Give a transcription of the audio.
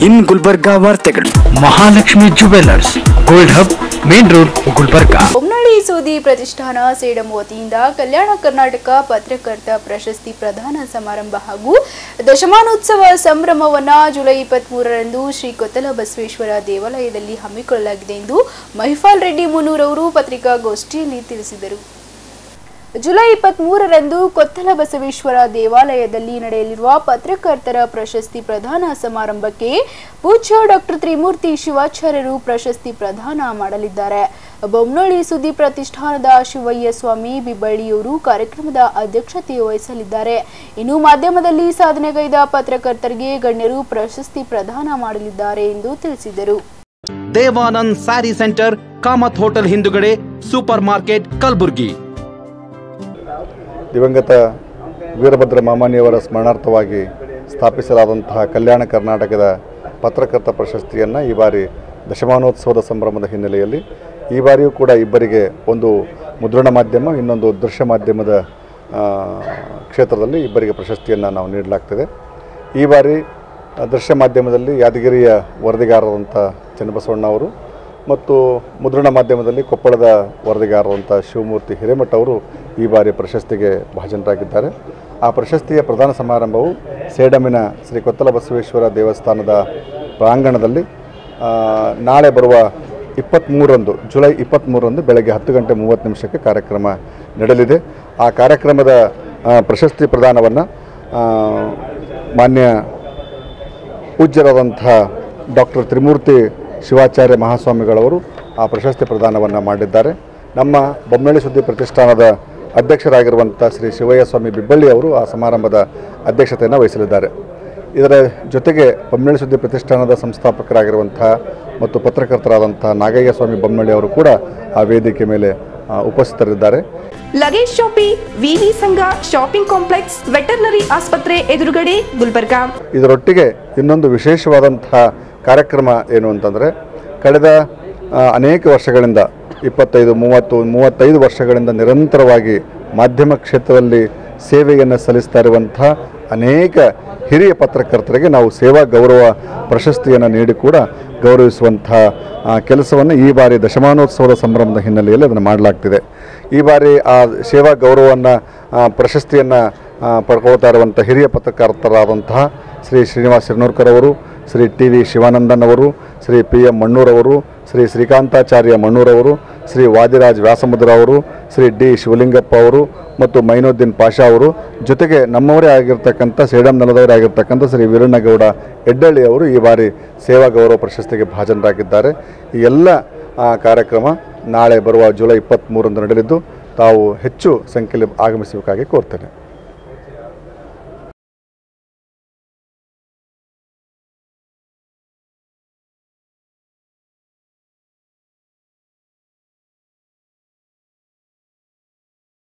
ಇನ್ ಗುಲ್ಬರ್ಗಾ ವಾರ್ತೆಗಳು Mahalakshmi jewellers gold hub main road Gulbarga Bommanahalli Soodi ಪ್ರತಿಷ್ಠಾನ ಸೇಡಂ ವತಿಯಿಂದ ಕಲ್ಯಾಣ ಕರ್ನಾಟಕ ಪತ್ರಕರ್ತ ಪ್ರಶಸ್ತಿ ಪ್ರದಾನ ಸಮಾರಂಭ ಹಾಗೂ ದಶಮಾನೋತ್ಸವ ಸಂಭ್ರಮವನ್ನ ಜುಲೈ ಇಪ್ಪತ್ತ್ ಮೂರರಂದು ಶ್ರೀ ಕೊತ್ತಲ ಬಸವೇಶ್ವರ ದೇವಾಲಯದಲ್ಲಿ ಹಮ್ಮಿಕೊಳ್ಳಲಾಗಿದೆ ಎಂದು ಮಹಿಪಾಲ್ ರೆಡ್ಡಿ ಮುನ್ನೂರವರು ಪತ್ರಿಕಾಗೋಷ್ಠಿಯಲ್ಲಿ ತಿಳಿಸಿದರು ಜುಲೈ ಇಪ್ಪತ್ತ್ ಮೂರರಂದು ಕೊತ್ತಲ ಬಸವೇಶ್ವರ ದೇವಾಲಯದಲ್ಲಿ ನಡೆಯಲಿರುವ ಪತ್ರಕರ್ತರ ಪ್ರಶಸ್ತಿ ಪ್ರದಾನ ಸಮಾರಂಭಕ್ಕೆ ಪೂಜ್ಯ ಡಾಕ್ಟರ್ ತ್ರಿಮೂರ್ತಿ ಶಿವಾಚಾರ್ಯರು ಪ್ರಶಸ್ತಿ ಪ್ರದಾನ ಮಾಡಲಿದ್ದಾರೆ ಬೊಮ್ಮನಳ್ಳಿ ಸುದ್ದಿ ಪ್ರತಿಷ್ಠಾನದ ಶಿವಯ್ಯ ಸ್ವಾಮಿ ಬಿಬ್ಬಳ್ಳಿಯವರು ಕಾರ್ಯಕ್ರಮದ ಅಧ್ಯಕ್ಷತೆ ವಹಿಸಲಿದ್ದಾರೆ ಇನ್ನು ಮಾಧ್ಯಮದಲ್ಲಿ ಸಾಧನೆಗೈದ ಪತ್ರಕರ್ತರಿಗೆ ಗಣ್ಯರು ಪ್ರಶಸ್ತಿ ಪ್ರದಾನ ಮಾಡಲಿದ್ದಾರೆ ಎಂದು ತಿಳಿಸಿದರು Devanand saree centre Kamath hotel ಹಿಂದುಗಡೆ ಸೂಪರ್ ಮಾರ್ಕೆಟ್ ಕಲಬುರ್ಗಿ ದಿವಂಗತ ವೀರಭದ್ರ ಮಾಮಾನಿಯವರ ಸ್ಮರಣಾರ್ಥವಾಗಿ ಸ್ಥಾಪಿಸಲಾದಂತಹ ಕಲ್ಯಾಣ ಕರ್ನಾಟಕದ ಪತ್ರಕರ್ತ ಪ್ರಶಸ್ತಿಯನ್ನು ಈ ಬಾರಿ ದಶಮಾನೋತ್ಸವದ ಸಂಭ್ರಮದ ಹಿನ್ನೆಲೆಯಲ್ಲಿ ಈ ಬಾರಿಯೂ ಕೂಡ ಇಬ್ಬರಿಗೆ ಒಂದು ಮುದ್ರಣ ಮಾಧ್ಯಮ ಇನ್ನೊಂದು ದೃಶ್ಯ ಮಾಧ್ಯಮದ ಆ, ಕ್ಷೇತ್ರದಲ್ಲಿ ಇಬ್ಬರಿಗೆ ಪ್ರಶಸ್ತಿಯನ್ನು ನಾವು ನೀಡಲಾಗ್ತದೆ ಈ ಬಾರಿ ಆ, ದೃಶ್ಯ ಮಾಧ್ಯಮದಲ್ಲಿ ಯಾದಗಿರಿಯ ವರದಿಗಾರರಾದಂಥ ಚನ್ನಬಸವಣ್ಣ ಅವರು ಮತ್ತು ಮುದ್ರಣ ಮಾಧ್ಯಮದಲ್ಲಿ ಕೊಪ್ಪಳದ ವರದಿಗಾರರಂಥ ಶಿವಮೂರ್ತಿ ಹಿರೇಮಠ ಅವರು ಈ ಬಾರಿ ಪ್ರಶಸ್ತಿಗೆ ಭಾಜನರಾಗಿದ್ದಾರೆ ಆ ಪ್ರಶಸ್ತಿಯ ಪ್ರಧಾನ ಸಮಾರಂಭವು ಸೇಡಮಿನ ಶ್ರೀ ಕೊತ್ತಲ ಬಸವೇಶ್ವರ ದೇವಸ್ಥಾನದ ಪ್ರಾಂಗಣದಲ್ಲಿ ಆ, ನಾಳೆ ಬರುವ ಇಪ್ಪತ್ತ್ಮೂರರಂದು ಜುಲೈ ಇಪ್ಪತ್ತ್ಮೂರರಂದು ಬೆಳಗ್ಗೆ ಹತ್ತು ಗಂಟೆ ಮೂವತ್ತು ನಿಮಿಷಕ್ಕೆ ಕಾರ್ಯಕ್ರಮ ನಡೆಯಲಿದೆ ಆ ಕಾರ್ಯಕ್ರಮದ ಆ, ಪ್ರಶಸ್ತಿ ಪ್ರದಾನವನ್ನು ಮಾನ್ಯ ಪೂಜ್ಯರಾದಂಥ ಡಾಕ್ಟರ್ ತ್ರಿಮೂರ್ತಿ ಶಿವಾಚಾರ್ಯ ಮಹಾಸ್ವಾಮಿಗಳವರು ಆ ಪ್ರಶಸ್ತಿ ಪ್ರದಾನವನ್ನು ಮಾಡಿದ್ದಾರೆ ನಮ್ಮ ಬೊಮ್ಮನಳ್ಳಿ ಸುದ್ದಿ ಪ್ರತಿಷ್ಠಾನದ ಅಧ್ಯಕ್ಷರಾಗಿರುವಂಥ ಶ್ರೀ ಶಿವಯ್ಯ ಸ್ವಾಮಿ ಬಿಬ್ಬಳ್ಳಿ ಅವರು ಆ ಸಮಾರಂಭದ ಅಧ್ಯಕ್ಷತೆಯನ್ನು ವಹಿಸಲಿದ್ದಾರೆ ಇದರ ಜೊತೆಗೆ ಬೊಮ್ಮನಳ್ಳಿ ಸುದ್ದಿ ಪ್ರತಿಷ್ಠಾನದ ಸಂಸ್ಥಾಪಕರಾಗಿರುವಂಥ ಮತ್ತು ಪತ್ರಕರ್ತರಾದಂಥ ನಾಗಯ್ಯ ಸ್ವಾಮಿ ಬೊಮ್ಮನಳ್ಳಿ ಅವರು ಕೂಡ ಆ ವೇದಿಕೆ ಮೇಲೆ ಆ, ಉಪಸ್ಥಿತರಿದ್ದಾರೆ ಲಗೇಜ್ ಶಾಪಿ ವಿವಿ ಸಂಘ ಶಾಪಿಂಗ್ ಕಾಂಪ್ಲೆಕ್ಸ್ ವೆಟರ್ನರಿ ಆಸ್ಪತ್ರೆ ಎದುರುಗಡೆ ಗುಲ್ಬರ್ಗಾ ಇದರೊಟ್ಟಿಗೆ ಇನ್ನೊಂದು ವಿಶೇಷವಾದಂತಹ ಕಾರ್ಯಕ್ರಮ ಏನು ಅಂತಂದರೆ ಕಳೆದ ಆ, ಅನೇಕ ವರ್ಷಗಳಿಂದ ಇಪ್ಪತ್ತೈದು ಮೂವತ್ತು ಮೂವತ್ತೈದು ವರ್ಷಗಳಿಂದ ನಿರಂತರವಾಗಿ ಮಾಧ್ಯಮ ಕ್ಷೇತ್ರದಲ್ಲಿ ಸೇವೆಯನ್ನು ಸಲ್ಲಿಸ್ತಾ ಇರುವಂಥ ಅನೇಕ ಹಿರಿಯ ಪತ್ರಕರ್ತರಿಗೆ ನಾವು ಸೇವಾ ಗೌರವ ಪ್ರಶಸ್ತಿಯನ್ನು ನೀಡಿ ಕೂಡ ಗೌರವಿಸುವಂಥ ಆ, ಕೆಲಸವನ್ನು ಈ ಬಾರಿ ದಶಮಾನೋತ್ಸವದ ಸಂಭ್ರಮದ ಹಿನ್ನೆಲೆಯಲ್ಲಿ ಅದನ್ನು ಮಾಡಲಾಗ್ತಿದೆ ಈ ಬಾರಿ ಆ ಸೇವಾ ಗೌರವವನ್ನು ಪ್ರಶಸ್ತಿಯನ್ನು ಪಡ್ಕೊಳ್ತಾ ಇರುವಂಥ ಹಿರಿಯ ಪತ್ರಕರ್ತರಾದಂತಹ ಶ್ರೀ ಶ್ರೀನಿವಾಸ್ ಹಿರ್ನೂರ್ಕರ್ ಅವರು ಶ್ರೀ ಟಿ ವಿ ಶಿವಾನಂದನ್ ಅವರು ಶ್ರೀ ಪಿ ಎಂ ಮಣ್ಣೂರವರು ಶ್ರೀ ಶ್ರೀಕಾಂತಾಚಾರ್ಯ ಮಣ್ಣೂರವರು ಶ್ರೀ ವಾದಿರಾಜ್ ವ್ಯಾಸಮುದ್ರ ಅವರು ಶ್ರೀ ಡಿ ಶಿವಲಿಂಗಪ್ಪ ಅವರು ಮತ್ತು ಮೈನುದ್ದೀನ್ ಪಾಷಾ ಅವರು ಜೊತೆಗೆ ನಮ್ಮವರೇ ಆಗಿರ್ತಕ್ಕಂಥ ಸೇಡಂ ನೆಲದವರೇ ಆಗಿರ್ತಕ್ಕಂಥ ಶ್ರೀ ವೀರಣ್ಣಗೌಡ ಎಡ್ಡಳ್ಳಿ ಅವರು ಈ ಬಾರಿ ಸೇವಾ ಗೌರವ ಪ್ರಶಸ್ತಿಗೆ ಭಾಜನರಾಗಿದ್ದಾರೆ ಈ ಎಲ್ಲ ಆ, ಕಾರ್ಯಕ್ರಮ ನಾಳೆ ಬರುವ ಜುಲೈ ಇಪ್ಪತ್ತ್ಮೂರರಂದು ನಡೆಯಲಿದ್ದು ತಾವು ಹೆಚ್ಚು ಸಂಖ್ಯೆಯಲ್ಲಿ ಆಗಮಿಸಬೇಕಾಗಿ ಕೋರ್ತೇನೆ